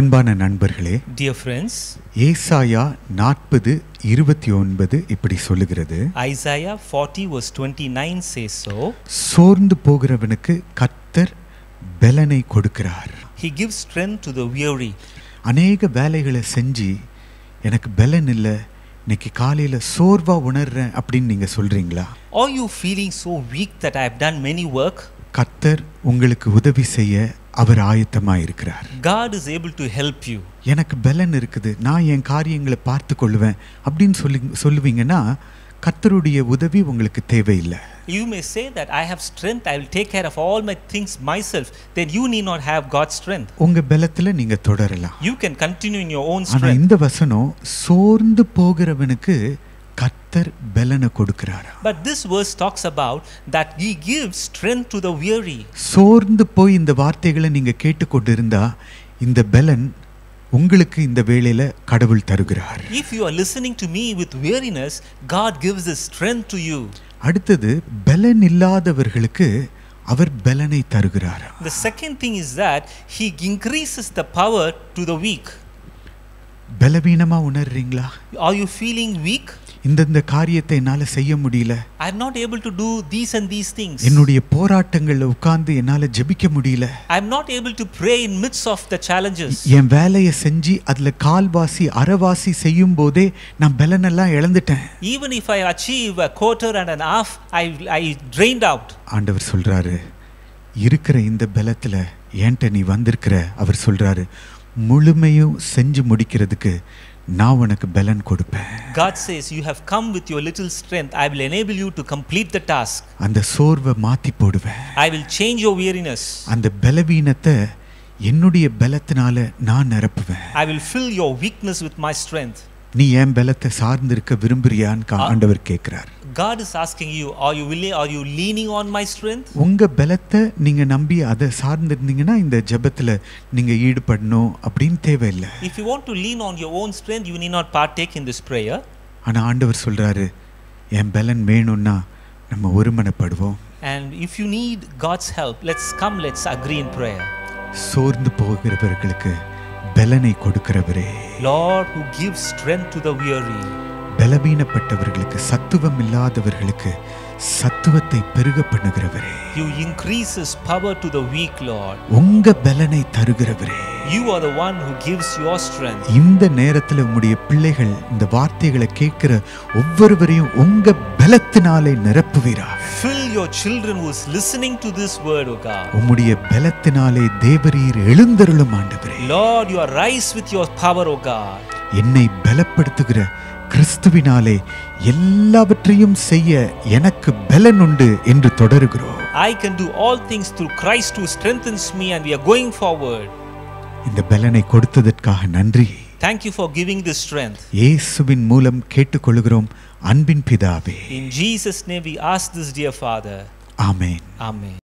அன்பான நண்பர்களே Dear friends, ஏசாயா நாற்பது இருபத்தி ஒன்பது இப்படி சொல்லுகிறது Isaiah 40 verse 29 says so. சோர்ந்து போகிறவனுக்கு கத்தர் பலனை கொடுக்கிறார் He gives strength to the weary. அநேக வேலைகளை செஞ்சு எனக்கு பலன் இல்லை இன்னைக்கு காலையில் சோர்வா உணர்றேன் அப்படின்னு நீங்க சொல்றீங்களா Are you feeling so weak that I have done many work? கத்தர் உங்களுக்கு உதவி செய்ய அவர் ஆயத்தமா இருக்கிறார் God is able to help you. எனக்கு பலன் இருக்குது நான் என் காரியங்களை பார்த்து கொள்வேன் அப்படின்னு சொல்லி சொல்லுவீங்கன்னா கத்தருடைய உதவி உங்களுக்கு தேவையில்லை You may say that I have strength, I will take care of all my things myself. Then you need not have God's strength. உங்க பலத்துல நீங்க தொடரலாம் You can continue in your own ஆனா strength. இந்த வசனம் சோர்ந்து போகிறவனுக்கு கத்தர் பலனை கொடுக்கிறாரா But this verse talks about that He gives strength to the weary. சோர்ந்து போய் இந்த வார்த்தைகளை நீங்க கேட்டுக்கொண்டு இருந்தா இந்த பலன் உங்களுக்கு இந்த வேளையில கடவுள் தருகிறார் If you are listening to me with weariness, God gives His strength to you. அடுத்தது பலன் இல்லாதவர்களுக்கு அவர் பலனை தருகிறாரா The second thing is that He increases the power to the weak. பலவீனமா உணர்றீங்களா Are you feeling weak? இந்தந்த காரியத்தை என்னால செய்ய முடியல I'm not able to do these and these things. என்னுடைய போராட்டங்கள்ல உட்கார்ந்து என்னால ஜெபிக்க முடியல I'm not able to pray in midst of the challenges. என் வேலையை செஞ்சு அதுல கால்வாசி அறவாசி செய்யும் போதே நான் பலனெல்லாம் இழந்துட்டேன் Even if I achieve a quarter and an half, I, I drained out. ஆண்டவர் சொல்றாரு இருக்கிற இந்த பலத்துல ஏன்ட்ட நீ வந்திருக்கிற அவர் சொல்றாரு முழுமையும் செஞ்சு முடிக்கிறதுக்கு நான் உனக்கு பலன் கொடுப்பேன் God says, You have come with your little strength. I will enable you to complete the task. அந்த சோர்வை மாத்தி போடுவேன் I will change your weariness. அந்த பலவீனத்தை என்னுடைய பலத்தினால நான் நிரப்புவேன் I will fill your weakness with my strength. நீ என் பலத்தை சார்ந்திருக்க விரும்புறியான்னு கா- ஆண்டவர் கேட்கிறார் God is asking you, Are you willing? Are you leaning on my strength? உங்க பலத்தை நீங்க நம்பி அதை சார்ந்திருந்தீங்கன்னா இந்த ஜெபத்துல நீங்க ஈடுபடணும் அப்படின்னு தேவையில்லை If you want to lean on your own strength, you need not partake in this prayer. ஆனா ஆண்டவர் சொல்றாரு என் பலன் வேணும்னா நம்ம ஒருமனப்படுவோம் And if you need God's help, let's come, let's agree in prayer. சோர்ந்து போகிறவர்களுக்கு பலனை கொடுக்கிறவரே Lord, who gives strength to the weary, பலவீனப்பட்டவர்களுக்கு சத்துவம் இல்லாதவர்களுக்கு சத்துவத்தை பெருக பண்ணுகிறவரே you increase His power to the weak, Lord. உங்க பலனை தருகிறவரே You are the one who gives your strength. இந்த நேரத்துல உம்முடைய பிள்ளைகள் இந்த வார்த்தைகளை கேட்கிற ஒவ்வொருவரையும் உங்க பலத்தினாலே நிரப்புவீரா Fill your children who is listening to this word, O God. உம்முடைய பலத்தினாலே தேவரீர் எழுந்தருளும் ஆண்டவரே Lord, you are rise with your power, O God. என்னை பலப்படுத்துகிற கிறிஸ்துவினாலே எல்லாவற்றையும் செய்ய எனக்கு பலன் உண்டு என்று தொடருகிறோம் I can do all things through Christ who strengthens me, and we are going forward. இந்த பலனை கொடுத்ததற்காக நன்றி Thank you for giving this strength. இயேசுவின் மூலம் கேட்டுக்கொள்கிறோம் அன்பின் பிதாவே In Jesus' name, we ask this, dear Father. Amen Amen.